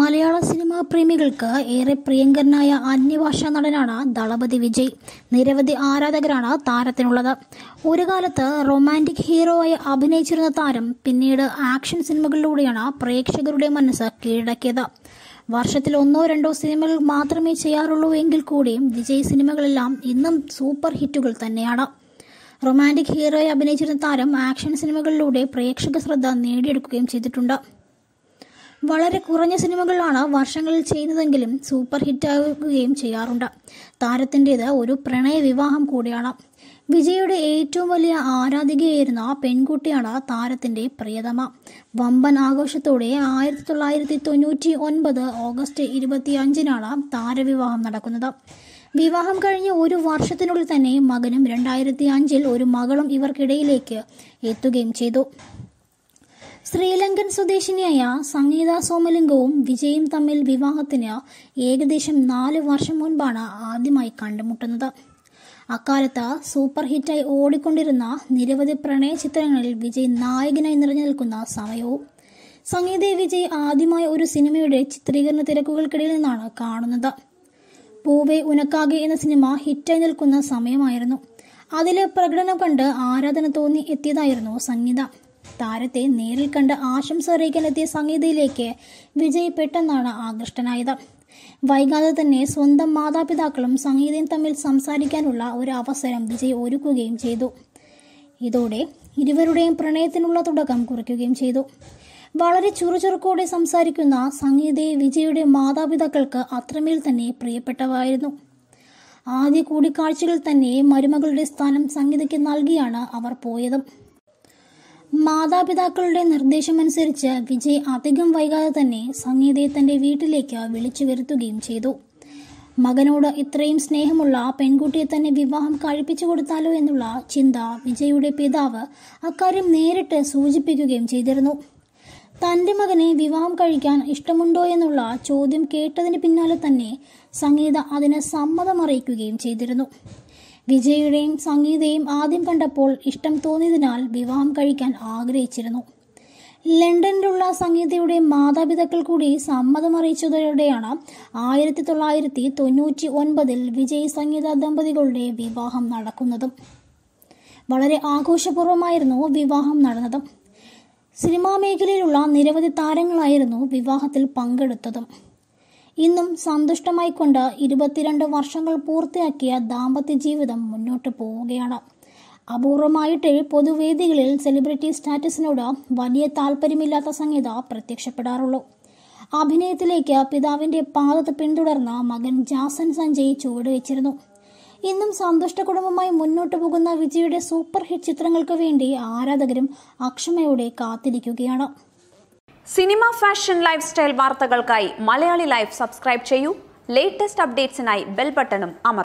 മലയാള സിനിമാ പ്രേമികൾക്ക് ഏറെ പ്രിയങ്കരനായ അന്യഭാഷാ നടനാണ് ദളപതി വിജയ് നിരവധി ആരാധകരാണ് താരത്തിനുള്ളത് ഒരു കാലത്ത് റൊമാൻറ്റിക് ഹീറോ ആയി അഭിനയിച്ചിരുന്ന താരം പിന്നീട് ആക്ഷൻ സിനിമകളിലൂടെയാണ് പ്രേക്ഷകരുടെ മനസ്സ് കീഴടക്കിയത് വർഷത്തിൽ ഒന്നോ രണ്ടോ സിനിമകൾ മാത്രമേ ചെയ്യാറുള്ളൂ എങ്കിൽ കൂടിയും വിജയ് സിനിമകളെല്ലാം ഇന്നും സൂപ്പർ ഹിറ്റുകൾ തന്നെയാണ് റൊമാൻറ്റിക് ഹീറോയെ അഭിനയിച്ചിരുന്ന താരം ആക്ഷൻ സിനിമകളിലൂടെ പ്രേക്ഷക ശ്രദ്ധ നേടിയെടുക്കുകയും ചെയ്തിട്ടുണ്ട് വളരെ കുറഞ്ഞ സിനിമകളാണ് വർഷങ്ങളിൽ ചെയ്യുന്നതെങ്കിലും സൂപ്പർ ഹിറ്റാകുകയും ചെയ്യാറുണ്ട് താരത്തിൻ്റേത് ഒരു പ്രണയ വിവാഹം കൂടിയാണ് വിജയുടെ ഏറ്റവും വലിയ ആരാധികയായിരുന്ന പെൺകുട്ടിയാണ് താരത്തിന്റെ പ്രിയതമ വമ്പൻ ആഘോഷത്തോടെ ആയിരത്തി തൊള്ളായിരത്തി തൊണ്ണൂറ്റി ഒൻപത് ഓഗസ്റ്റ് ഇരുപത്തി അഞ്ചിനാണ് താരവിവാഹം നടക്കുന്നത് വിവാഹം കഴിഞ്ഞ് ഒരു വർഷത്തിനുള്ളിൽ തന്നെ മകനും രണ്ടായിരത്തി അഞ്ചിൽ ഒരു മകളും ഇവർക്കിടയിലേക്ക് എത്തുകയും ചെയ്തു ശ്രീലങ്കൻ സ്വദേശിനിയായ സംഗീത സോമലിംഗവും വിജയും തമ്മിൽ വിവാഹത്തിന് ഏകദേശം നാല് വർഷം മുൻപാണ് ആദ്യമായി കണ്ടുമുട്ടുന്നത് അക്കാലത്ത് സൂപ്പർ ഹിറ്റായി ഓടിക്കൊണ്ടിരുന്ന നിരവധി പ്രണയ ചിത്രങ്ങളിൽ വിജയ് നായകനായി നിറഞ്ഞു നിൽക്കുന്ന സമയവും സംഗീത വിജയ് ആദ്യമായി ഒരു സിനിമയുടെ ചിത്രീകരണ തിരക്കുകൾക്കിടയിൽ നിന്നാണ് കാണുന്നത് പൂവേ ഉനക്കാകെ എന്ന സിനിമ ഹിറ്റായി നിൽക്കുന്ന സമയമായിരുന്നു അതിലെ പ്രകടനം കണ്ട് ആരാധന തോന്നി എത്തിയതായിരുന്നു സംഗീത താരത്തെ നേരിൽ കണ്ട് ആശംസ അറിയിക്കാനെത്തിയ സംഗീതയിലേക്ക് വിജയ് പെട്ടെന്നാണ് ആകൃഷ്ടനായത് വൈകാതെ തന്നെ സ്വന്തം മാതാപിതാക്കളും സംഗീതയും തമ്മിൽ സംസാരിക്കാനുള്ള ഒരു അവസരം വിജയ് ഒരുക്കുകയും ചെയ്തു ഇതോടെ ഇരുവരുടെയും പ്രണയത്തിനുള്ള തുടക്കം കുറിക്കുകയും ചെയ്തു വളരെ ചുറുചുറുക്കോടെ സംസാരിക്കുന്ന സംഗീതയെ വിജയുടെ മാതാപിതാക്കൾക്ക് അത്രമേൽ തന്നെ പ്രിയപ്പെട്ടവായിരുന്നു ആദ്യ കൂടിക്കാഴ്ചകളിൽ തന്നെ മരുമകളുടെ സ്ഥാനം സംഗീതയ്ക്ക് നൽകിയാണ് അവർ പോയതും മാതാപിതാക്കളുടെ നിർദ്ദേശമനുസരിച്ച് വിജയ് അധികം വൈകാതെ തന്നെ സംഗീതയെ തന്റെ വീട്ടിലേക്ക് വിളിച്ചു വരുത്തുകയും ചെയ്തു മകനോട് ഇത്രയും സ്നേഹമുള്ള പെൺകുട്ടിയെ തന്നെ വിവാഹം കഴിപ്പിച്ചു കൊടുത്താലോ എന്നുള്ള ചിന്ത വിജയുടെ പിതാവ് അക്കാര്യം നേരിട്ട് സൂചിപ്പിക്കുകയും ചെയ്തിരുന്നു തന്റെ മകനെ വിവാഹം കഴിക്കാൻ ഇഷ്ടമുണ്ടോ എന്നുള്ള ചോദ്യം കേട്ടതിന് പിന്നാലെ തന്നെ സംഗീത അതിന് സമ്മതമറിയിക്കുകയും ചെയ്തിരുന്നു വിജയുടെയും സംഗീതയും ആദ്യം കണ്ടപ്പോൾ ഇഷ്ടം തോന്നിയതിനാൽ വിവാഹം കഴിക്കാൻ ആഗ്രഹിച്ചിരുന്നു ലണ്ടനിലുള്ള സംഗീതയുടെ മാതാപിതാക്കൾ കൂടി സമ്മതമറിയിച്ചതോടെയാണ് ആയിരത്തി തൊള്ളായിരത്തി തൊണ്ണൂറ്റി ഒൻപതിൽ വിജയ് സംഗീത ദമ്പതികളുടെ വിവാഹം നടക്കുന്നതും വളരെ ആഘോഷപൂർവ്വമായിരുന്നു വിവാഹം നടന്നതും സിനിമാ മേഖലയിലുള്ള നിരവധി താരങ്ങളായിരുന്നു വിവാഹത്തിൽ പങ്കെടുത്തതും ഇന്നും സന്തുഷ്ടമായിക്കൊണ്ട് ഇരുപത്തിരണ്ട് വർഷങ്ങൾ പൂർത്തിയാക്കിയ ദാമ്പത്യ ജീവിതം മുന്നോട്ട് പോവുകയാണ് അപൂർവമായിട്ട് പൊതുവേദികളിൽ സെലിബ്രിറ്റി സ്റ്റാറ്റസിനോട് വലിയ താല്പര്യമില്ലാത്ത സംഗീത പ്രത്യക്ഷപ്പെടാറുള്ളൂ അഭിനയത്തിലേക്ക് പിതാവിന്റെ പാതത്ത് പിന്തുടർന്ന മകൻ ജാസൻ സഞ്ജയ് ചുവടുവെച്ചിരുന്നു ഇന്നും സന്തുഷ്ട കുടുംബമായി മുന്നോട്ടു പോകുന്ന വിജയുടെ സൂപ്പർ ഹിറ്റ് ചിത്രങ്ങൾക്ക് വേണ്ടി ആരാധകരും അക്ഷമയോടെ കാത്തിരിക്കുകയാണ് സിനിമ ഫാഷൻ ലൈഫ് സ്റ്റൈൽ വാർത്തകൾക്കായി മലയാളി ലൈഫ് സബ്സ്ക്രൈബ് ചെയ്യൂ ലേറ്റസ്റ്റ് അപ്ഡേറ്റ്സിനായി ബെൽ ബട്ടണും അമർത്തുക